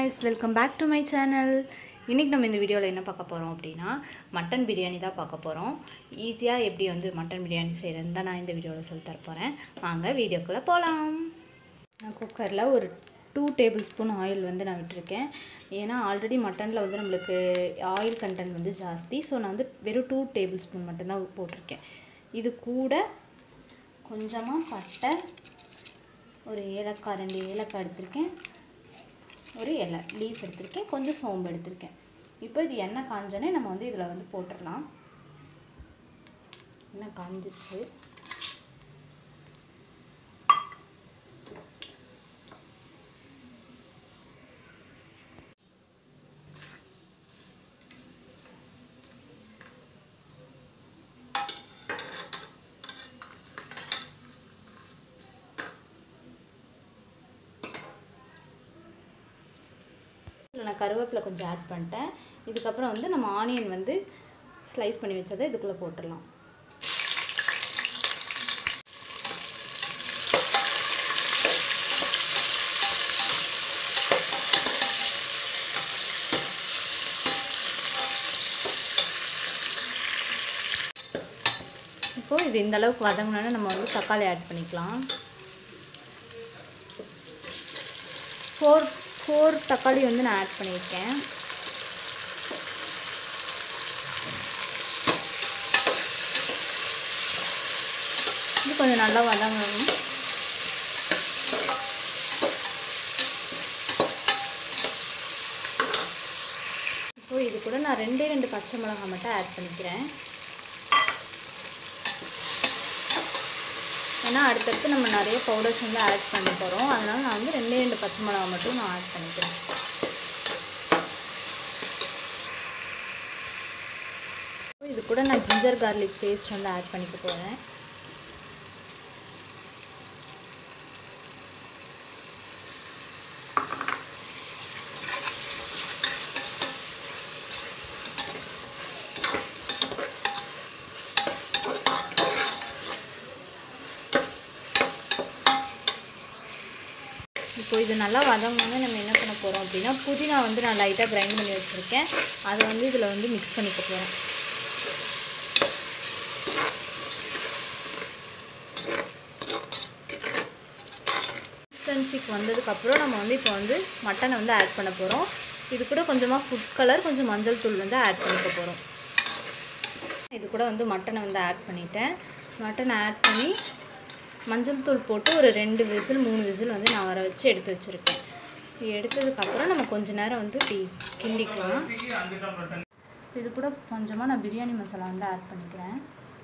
guys welcome back to my channel இன்றைக்கி நம்ம இந்த வீடியோவில் என்ன பார்க்க போகிறோம் அப்படின்னா மட்டன் பிரியாணி தான் பார்க்க போகிறோம் ஈஸியாக எப்படி வந்து மட்டன் பிரியாணி செய்கிறதுன்னு தான் நான் இந்த வீடியோவில் சொல்லி தர போகிறேன் வாங்க வீடியோக்குள்ளே போகலாம் நான் குக்கரில் ஒரு டூ டேபிள் ஸ்பூன் ஆயில் வந்து நான் விட்டுருக்கேன் ஏன்னா ஆல்ரெடி மட்டனில் வந்து நம்மளுக்கு ஆயில் கண்டென்ட் வந்து ஜாஸ்தி ஸோ நான் வந்து வெறும் டூ டேபிள் ஸ்பூன் மட்டும்தான் போட்டிருக்கேன் இது கூட கொஞ்சமாக பட்டை ஒரு ஏலக்காய் ரெண்டு ஏலக்காய் எடுத்திருக்கேன் ஒரு இலை லீஃப் எடுத்திருக்கேன் கொஞ்சம் சோம்பு எடுத்திருக்கேன் இப்போ இது எண்ணெய் காஞ்சோன்னே நம்ம வந்து இதில் வந்து போட்டுடலாம் எண்ணெய் காஞ்சிருச்சு இதில் நான் கருவேப்பிலை கொஞ்சம் ஆட் பண்ணிட்டேன் இதுக்கப்புறம் வந்து நம்ம ஆனியன் வந்து ஸ்லைஸ் பண்ணி வச்சதை இதுக்குள்ளே போட்டுடலாம் இப்போது இது இந்த அளவுக்கு வதங்கினோன்னா நம்ம வந்து தக்காளி ஆட் பண்ணிக்கலாம் ஃபோர் ஃபோர் தக்காளி வந்து நான் ஆட் பண்ணியிருக்கேன் இது கொஞ்சம் நல்லா வதங்கணும் இப்போ இது கூட நான் ரெண்டே ரெண்டு பச்சை மிளகாய் மட்டும் ஆட் பண்ணிக்கிறேன் ஏன்னா அடுத்தடுத்து நம்ம நிறைய பவுடர்ஸ் வந்து ஆட் பண்ண போகிறோம் அதனால் நான் வந்து ரெண்டே ரெண்டு பச்சை மிளகா மட்டும் நான் ஆட் பண்ணிக்கிறேன் இது கூட நான் ஜிஞ்சர் கார்லிக் பேஸ்ட் வந்து ஆட் பண்ணிக்க போகிறேன் இப்போ இது நல்லா வதங்கினோடனே நம்ம என்ன பண்ண போகிறோம் அப்படின்னா புதினா வந்து நான் லைட்டாக கிரைண்ட் பண்ணி வச்சுருக்கேன் அதை வந்து இதில் வந்து மிக்ஸ் பண்ணிக்க போகிறேன் கன்சிக்கு வந்ததுக்கப்புறம் நம்ம வந்து இப்போ வந்து மட்டனை வந்து ஆட் பண்ண போகிறோம் இது கூட கொஞ்சமாக ஃபுட் கலர் கொஞ்சம் மஞ்சள் தூள் வந்து ஆட் பண்ணிக்க போகிறோம் இது கூட வந்து மட்டனை வந்து ஆட் பண்ணிட்டேன் மட்டனை ஆட் பண்ணி மஞ்சள் தூள் போட்டு ஒரு ரெண்டு விசில் மூணு விசில் வந்து நான் வர வச்சு எடுத்து வச்சுருக்கேன் எடுத்ததுக்கப்புறம் நம்ம கொஞ்ச நேரம் வந்து இப்படி கிண்டிக்கலாம் இது கூட கொஞ்சமாக நான் பிரியாணி மசாலா வந்து ஆட் பண்ணிக்கிறேன்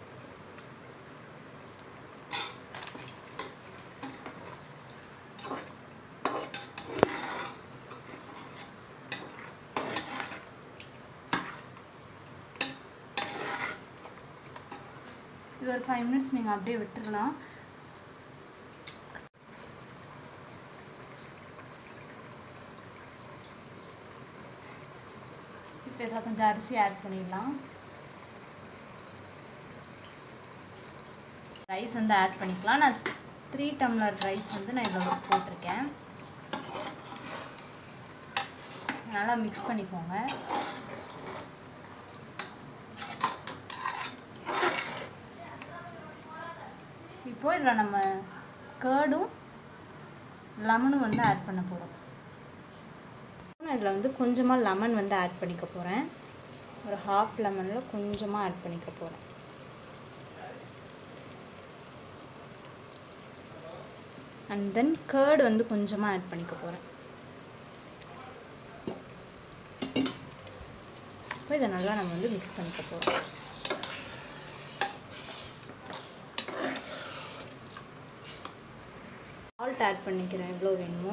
இது ஒரு ஃபைவ் மினிட்ஸ் நீங்கள் அப்படியே விட்டுடலாம் இப்போ இதில் கொஞ்சம் அரிசி ஆட் பண்ணிடலாம் ரைஸ் வந்து ஆட் பண்ணிக்கலாம் நான் த்ரீ டம்ளர் ரைஸ் வந்து நான் இதில் போட்டிருக்கேன் நல்லா மிக்ஸ் பண்ணிக்கோங்க இப்போ இதில் நம்ம கேர்டும் லெமனும் வந்து ஆட் பண்ண போகிறோம் இதில் வந்து கொஞ்சமாக லெமன் வந்து ஆட் பண்ணிக்க போகிறேன் ஒரு ஹாஃப் லெமனில் கொஞ்சமாக ஆட் பண்ணிக்க போகிறேன் அண்ட் தென் கேர்டு வந்து கொஞ்சமாக ஆட் பண்ணிக்க போகிறேன் இப்போ இதை நல்லா நம்ம வந்து மிக்ஸ் பண்ணிக்க போகிறோம் சால்ட் ஆட் பண்ணிக்கிறேன் எவ்வளோ வேணுமோ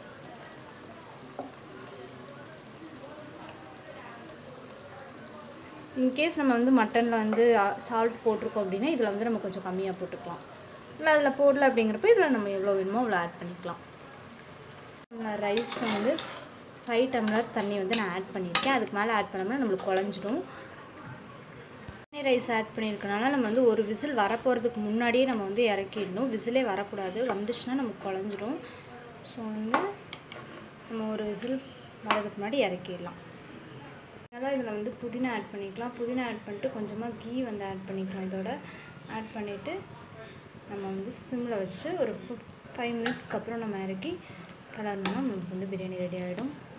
இன்கேஸ் நம்ம வந்து மட்டனில் வந்து சால்ட் போட்டிருக்கோம் அப்படின்னா இதில் வந்து நம்ம கொஞ்சம் கம்மியாக போட்டுக்கலாம் இல்லை அதில் போடல அப்படிங்கிறப்ப இதில் நம்ம எவ்வளோ வேணுமோ அவ்வளோ ஆட் பண்ணிக்கலாம் ரைஸ்க்கு வந்து ஃபைவ் டம்ளர் தண்ணி வந்து நான் ஆட் பண்ணியிருக்கேன் அதுக்கு மேலே ஆட் பண்ணோம்னா நம்மளுக்கு குழஞ்சிடும் ரைஸ் ஆட் பண்ணியிருக்கனால நம்ம வந்து ஒரு விசில் வரப்போகிறதுக்கு முன்னாடியே நம்ம வந்து இறக்கிடணும் விசிலே வரக்கூடாது வந்துச்சுன்னா நமக்கு குழஞ்சிடும் ஸோ வந்து நம்ம ஒரு விசில் வரதுக்கு முன்னாடி இறக்கிடலாம் அதனால் இதில் வந்து புதினா ஆட் பண்ணிக்கலாம் புதினா ஆட் பண்ணிட்டு கொஞ்சமாக கீ வந்து ஆட் பண்ணிக்கலாம் இதோட ஆட் பண்ணிவிட்டு நம்ம வந்து சிம்மில் வச்சு ஒரு ஃபைவ் மினிட்ஸ்க்கு அப்புறம் நம்ம இறக்கி கிளறினோம்னா நமக்கு வந்து பிரியாணி ரெடி ஆகிடும்